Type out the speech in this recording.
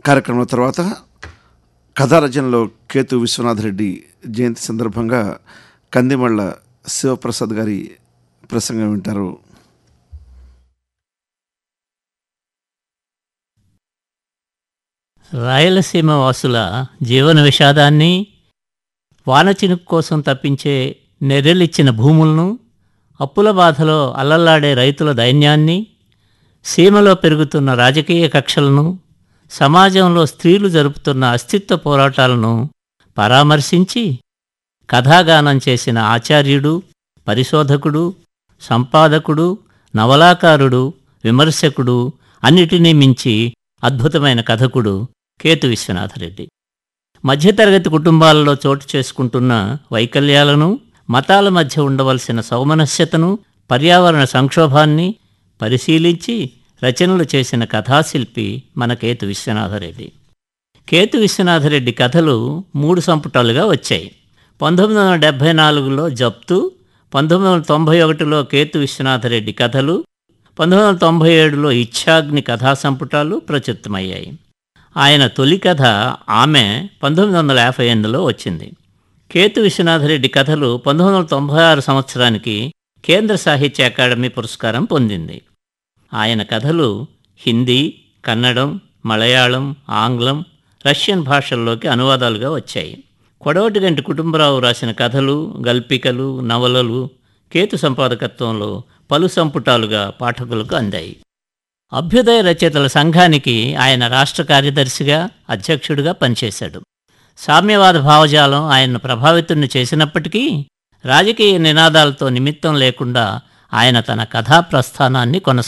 కార్యక్రమం తర్వాత కథా రచనలో కేతు విశ్వనాథ్ రెడ్డి జయంతి సందర్భంగా కందిమళ్ళ శివప్రసాద్ గారి ప్రసంగం వింటారు రాయలసీమ వాసుల జీవన విషాదాన్ని వానచినుకు కోసం తప్పించే నెర్రెలిచ్చిన భూములను అప్పుల బాధలో అల్లల్లాడే రైతుల దైన్యాన్ని సీమలో పెరుగుతున్న రాజకీయ కక్షలను సమాజంలో స్త్రీలు జరుపుతున్న అస్తిత్వ పోరాటాలను పరామర్శించి కథాగానం చేసిన ఆచార్యుడు పరిశోధకుడు సంపాదకుడు నవలాకారుడు విమర్శకుడు అన్నిటినీ మించి అద్భుతమైన కథకుడు కేతు విశ్వనాథరెడ్డి మధ్యతరగతి కుటుంబాలలో చోటు చేసుకుంటున్న వైకల్యాలను మతాల మధ్య ఉండవలసిన సౌమనస్యతను పర్యావరణ సంక్షోభాన్ని పరిశీలించి రచనలు చేసిన కథాశిల్పి మన కేతు విశ్వనాథరెడ్డి కేతు విశ్వనాథరెడ్డి కథలు మూడు సంపుటాలుగా వచ్చాయి పంతొమ్మిది వందల డెబ్భై నాలుగులో జప్తు పంతొమ్మిది వందల తొంభై ఒకటిలో కేతు విశ్వనాథరెడ్డి కథలు పంతొమ్మిది వందల తొంభై ఏడులో ఇచ్ఛాగ్ని కథా సంపుటాలు ప్రచురితమయ్యాయి ఆయన తొలి కథ ఆమె పంతొమ్మిది వందల యాభై ఎనిమిదిలో వచ్చింది కేతు విశ్వనాథరెడ్డి కథలు పంతొమ్మిది వందల తొంభై ఆరు సంవత్సరానికి కేంద్ర సాహిత్య అకాడమీ పురస్కారం పొందింది ఆయన కథలు హిందీ కన్నడం మలయాళం ఆంగ్లం రష్యన్ భాషల్లోకి అనువాదాలుగా వచ్చాయి కొడవటిగంటి కుటుంబరావు రాసిన కథలు గల్పికలు నవలలు కేతు సంపాదకత్వంలో పలు సంపుటాలుగా పాఠకులకు అందాయి అభ్యుదయ రచయితల సంఘానికి ఆయన రాష్ట్ర కార్యదర్శిగా అధ్యక్షుడిగా పనిచేశాడు సామ్యవాద భావజాలం ఆయన్ను ప్రభావితుణ్ణి చేసినప్పటికీ రాజకీయ నినాదాలతో నిమిత్తం లేకుండా ఆయన తన కథా ప్రస్థానాన్ని కొనసాగించారు